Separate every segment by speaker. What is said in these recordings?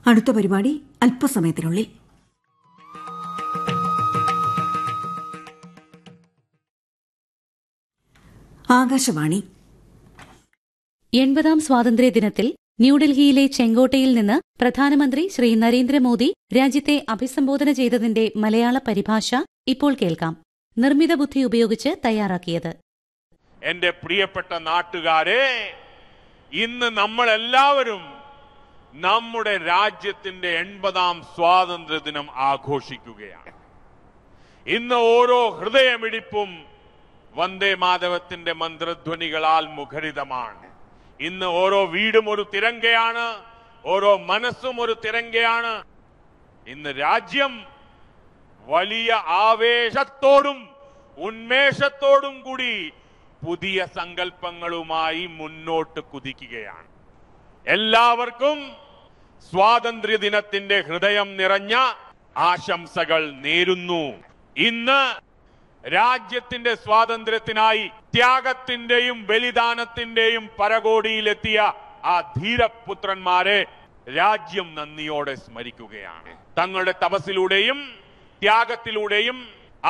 Speaker 1: അടുത്ത പരിപാടി അല്പസമയത്തിനുള്ളിൽ ആകാശവാണി
Speaker 2: എൺപതാം സ്വാതന്ത്ര്യദിനത്തിൽ ന്യൂഡൽഹിയിലെ ചെങ്കോട്ടയിൽ നിന്ന് പ്രധാനമന്ത്രി ശ്രീ നരേന്ദ്രമോദി രാജ്യത്തെ അഭിസംബോധന ചെയ്തതിന്റെ മലയാള പരിഭാഷ ഇപ്പോൾ കേൾക്കാം നിർമ്മിത ബുദ്ധി ഉപയോഗിച്ച് തയ്യാറാക്കിയത്
Speaker 3: എന്റെ പ്രിയപ്പെട്ട നാട്ടുകാരെ ഇന്ന് നമ്മൾ എല്ലാവരും നമ്മുടെ രാജ്യത്തിന്റെ എൺപതാം സ്വാതന്ത്ര്യ ദിനം ആഘോഷിക്കുകയാണ് ഇന്ന് ഓരോ ഹൃദയമിടിപ്പും വന്ദേ മാധവത്തിന്റെ മന്ത്രധ്വനികളാൽ മുഖരിതമാണ് ഇന്ന് ഓരോ വീടും ഒരു തിരങ്കയാണ് ഓരോ മനസ്സും ഒരു തിരങ്കയാണ് ഇന്ന് രാജ്യം വലിയ ആവേശത്തോടും ഉന്മേഷത്തോടും കൂടി പുതിയ സങ്കല്പങ്ങളുമായി മുന്നോട്ട് കുതിക്കുകയാണ് എല്ലാവർക്കും സ്വാതന്ത്ര്യ ദിനത്തിന്റെ ഹൃദയം നിറഞ്ഞ ആശംസകൾ നേരുന്നു ഇന്ന് രാജ്യത്തിന്റെ സ്വാതന്ത്ര്യത്തിനായി ത്യാഗത്തിന്റെയും ബലിദാനത്തിന്റെയും പരകോടിയിലെത്തിയ ആ ധീരപുത്രന്മാരെ രാജ്യം നന്ദിയോടെ സ്മരിക്കുകയാണ് തങ്ങളുടെ തപസ്സിലൂടെയും ത്യാഗത്തിലൂടെയും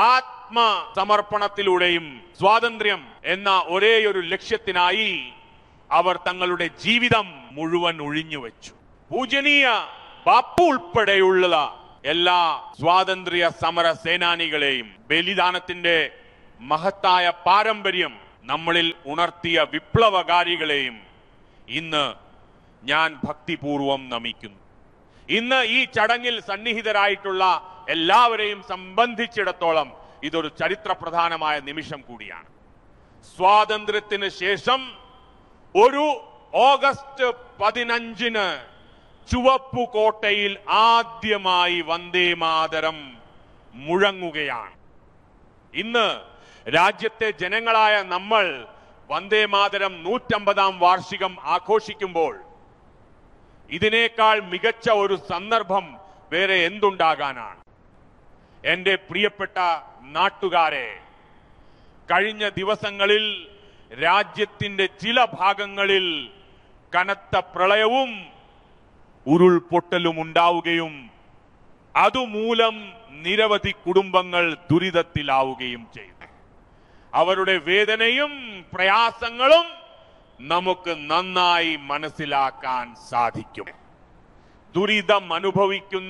Speaker 3: ആത്മസമർപ്പണത്തിലൂടെയും സ്വാതന്ത്ര്യം എന്ന ഒരേയൊരു ലക്ഷ്യത്തിനായി അവർ തങ്ങളുടെ ജീവിതം മുഴുവൻ ഒഴിഞ്ഞുവെച്ചു പൂജനീയ ബാപ്പു ഉൾപ്പെടെയുള്ള എല്ലാ സ്വാതന്ത്ര്യ സമര സേനാനികളെയും ബലിദാനത്തിന്റെ മഹത്തായ പാരമ്പര്യം നമ്മളിൽ ഉണർത്തിയ വിപ്ലവകാരികളെയും ഇന്ന് ഞാൻ ഭക്തിപൂർവം നമിക്കുന്നു ഇന്ന് ഈ ചടങ്ങിൽ സന്നിഹിതരായിട്ടുള്ള എല്ലാവരെയും സംബന്ധിച്ചിടത്തോളം ഇതൊരു ചരിത്രപ്രധാനമായ നിമിഷം കൂടിയാണ് സ്വാതന്ത്ര്യത്തിന് ശേഷം ഒരു ഓഗസ്റ്റ് പതിനഞ്ചിന് ചുവപ്പുകോട്ടയിൽ ആദ്യമായി വന്ദേ മാതരം മുഴങ്ങുകയാണ് ഇന്ന് രാജ്യത്തെ ജനങ്ങളായ നമ്മൾ വന്ദേ മാതരം നൂറ്റമ്പതാം വാർഷികം ആഘോഷിക്കുമ്പോൾ ഇതിനേക്കാൾ മികച്ച ഒരു സന്ദർഭം വേറെ എന്തുണ്ടാകാനാണ് എന്റെ പ്രിയപ്പെട്ട നാട്ടുകാരെ കഴിഞ്ഞ ദിവസങ്ങളിൽ രാജ്യത്തിന്റെ ചില ഭാഗങ്ങളിൽ കനത്ത പ്രളയവും ഉരുൾപൊട്ടലും ഉണ്ടാവുകയും അതുമൂലം നിരവധി കുടുംബങ്ങൾ ദുരിതത്തിലാവുകയും ചെയ്തു അവരുടെ വേദനയും പ്രയാസങ്ങളും നമുക്ക് നന്നായി മനസ്സിലാക്കാൻ സാധിക്കും ദുരിതം അനുഭവിക്കുന്ന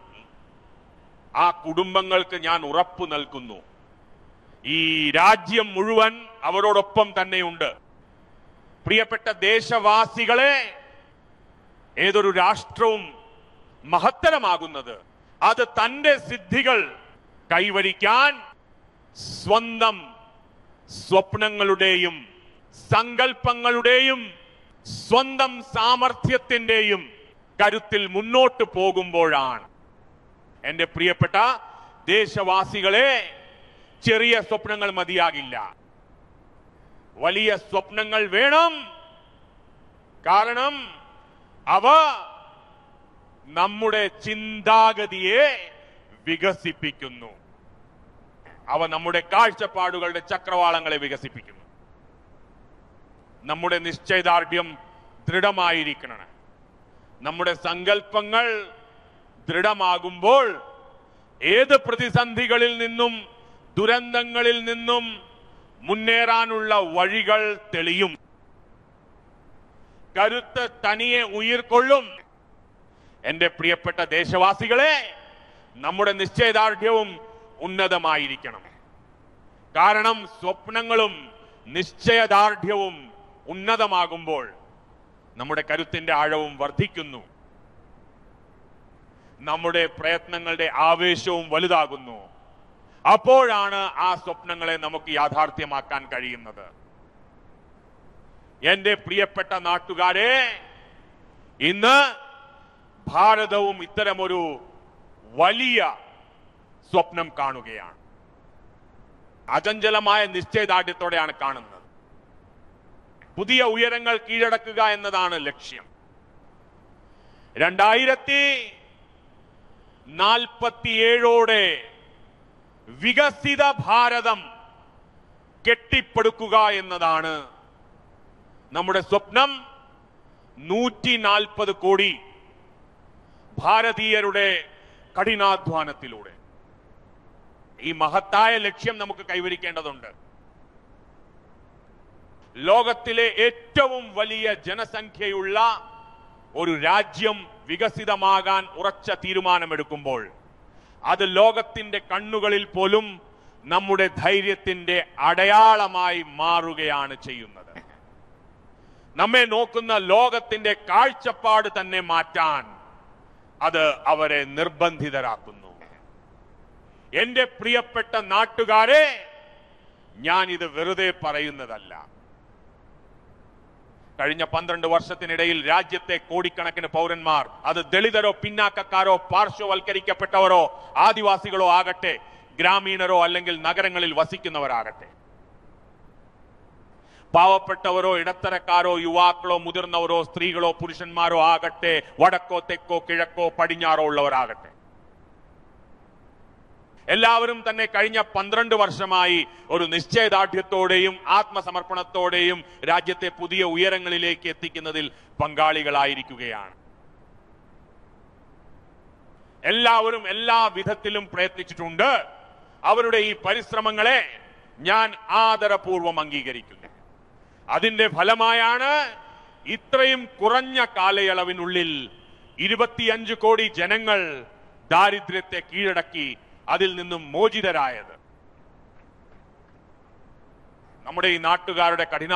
Speaker 3: ആ കുടുംബങ്ങൾക്ക് ഞാൻ ഉറപ്പു നൽകുന്നു ഈ രാജ്യം മുഴുവൻ അവരോടൊപ്പം തന്നെയുണ്ട് പ്രിയപ്പെട്ട ദേശവാസികളെ ഏതൊരു രാഷ്ട്രവും മഹത്തരമാകുന്നത് അത് തന്റെ സിദ്ധികൾ കൈവരിക്കാൻ സ്വന്തം സ്വപ്നങ്ങളുടെയും സങ്കല്പങ്ങളുടെയും സ്വന്തം സാമർഥ്യത്തിന്റെയും കരുത്തിൽ മുന്നോട്ട് പോകുമ്പോഴാണ് എന്റെ പ്രിയപ്പെട്ട ദേശവാസികളെ ചെറിയ സ്വപ്നങ്ങൾ മതിയാകില്ല വലിയ സ്വപ്നങ്ങൾ വേണം കാരണം അവ നമ്മുടെ ചിന്താഗതിയെ വികസിപ്പിക്കുന്നു അവ നമ്മുടെ കാഴ്ചപ്പാടുകളുടെ ചക്രവാളങ്ങളെ വികസിപ്പിക്കുന്നു നമ്മുടെ നിശ്ചയദാർഢ്യം ദൃഢമായിരിക്കണം നമ്മുടെ സങ്കല്പങ്ങൾ ദൃഢമാകുമ്പോൾ ഏത് പ്രതിസന്ധികളിൽ നിന്നും ദുരന്തങ്ങളിൽ നിന്നും മുന്നേറാനുള്ള വഴികൾ തെളിയും കരുത്ത് തനിയെ ഉയിർക്കൊള്ളും എന്റെ പ്രിയപ്പെട്ട ദേശവാസികളെ നമ്മുടെ നിശ്ചയദാർഢ്യവും ഉന്നതമായിരിക്കണം കാരണം സ്വപ്നങ്ങളും നിശ്ചയദാർഢ്യവും ഉന്നതമാകുമ്പോൾ നമ്മുടെ കരുത്തിന്റെ ആഴവും വർദ്ധിക്കുന്നു നമ്മുടെ പ്രയത്നങ്ങളുടെ ആവേശവും വലുതാകുന്നു അപ്പോഴാണ് ആ സ്വപ്നങ്ങളെ നമുക്ക് യാഥാർത്ഥ്യമാക്കാൻ കഴിയുന്നത് എന്റെ പ്രിയപ്പെട്ട നാട്ടുകാരെ ഇന്ന് ഭാരതവും ഇത്തരമൊരു വലിയ സ്വപ്നം കാണുകയാണ് അചഞ്ചലമായ നിശ്ചയദാർഢ്യത്തോടെയാണ് കാണുന്നത് പുതിയ ഉയരങ്ങൾ കീഴടക്കുക എന്നതാണ് ലക്ഷ്യം രണ്ടായിരത്തി നാൽപ്പത്തിയേഴോടെ വികസിത ഭാരതം കെട്ടിപ്പടുക്കുക എന്നതാണ് നമ്മുടെ സ്വപ്നം നൂറ്റി നാൽപ്പത് കോടി ഭാരതീയരുടെ കഠിനാധ്വാനത്തിലൂടെ ഈ മഹത്തായ ലക്ഷ്യം നമുക്ക് കൈവരിക്കേണ്ടതുണ്ട് ലോകത്തിലെ ഏറ്റവും വലിയ ജനസംഖ്യയുള്ള ഒരു രാജ്യം വികസിതമാകാൻ ഉറച്ച തീരുമാനമെടുക്കുമ്പോൾ അത് ലോകത്തിന്റെ കണ്ണുകളിൽ പോലും നമ്മുടെ ധൈര്യത്തിന്റെ അടയാളമായി മാറുകയാണ് ചെയ്യുന്നത് നമ്മെ നോക്കുന്ന ലോകത്തിന്റെ കാഴ്ചപ്പാട് തന്നെ മാറ്റാൻ അത് അവരെ നിർബന്ധിതരാക്കുന്നു എന്റെ പ്രിയപ്പെട്ട നാട്ടുകാരെ ഞാൻ ഇത് വെറുതെ പറയുന്നതല്ല കഴിഞ്ഞ പന്ത്രണ്ട് വർഷത്തിനിടയിൽ രാജ്യത്തെ കോടിക്കണക്കിന് പൗരന്മാർ അത് ദളിതരോ പിന്നാക്കക്കാരോ പാർശ്വവൽക്കരിക്കപ്പെട്ടവരോ ആദിവാസികളോ ആകട്ടെ ഗ്രാമീണരോ അല്ലെങ്കിൽ നഗരങ്ങളിൽ വസിക്കുന്നവരാകട്ടെ പാവപ്പെട്ടവരോ ഇടത്തരക്കാരോ യുവാക്കളോ മുതിർന്നവരോ സ്ത്രീകളോ പുരുഷന്മാരോ ആകട്ടെ വടക്കോ തെക്കോ കിഴക്കോ പടിഞ്ഞാറോ ഉള്ളവരാകട്ടെ എല്ലാവരും തന്നെ കഴിഞ്ഞ പന്ത്രണ്ട് വർഷമായി ഒരു നിശ്ചയദാർഢ്യത്തോടെയും ആത്മസമർപ്പണത്തോടെയും രാജ്യത്തെ പുതിയ ഉയരങ്ങളിലേക്ക് എത്തിക്കുന്നതിൽ പങ്കാളികളായിരിക്കുകയാണ് എല്ലാവരും എല്ലാ വിധത്തിലും പ്രയത്നിച്ചിട്ടുണ്ട് അവരുടെ ഈ പരിശ്രമങ്ങളെ ഞാൻ ആദരപൂർവം അംഗീകരിക്കുന്നു അതിന്റെ ഫലമായാണ് ഇത്രയും കുറഞ്ഞ കാലയളവിനുള്ളിൽ ഇരുപത്തിയഞ്ച് കോടി ജനങ്ങൾ ദാരിദ്ര്യത്തെ കീഴടക്കി അതിൽ നിന്നും മോചിതരായത് നമ്മുടെ ഈ നാട്ടുകാരുടെ കഠിന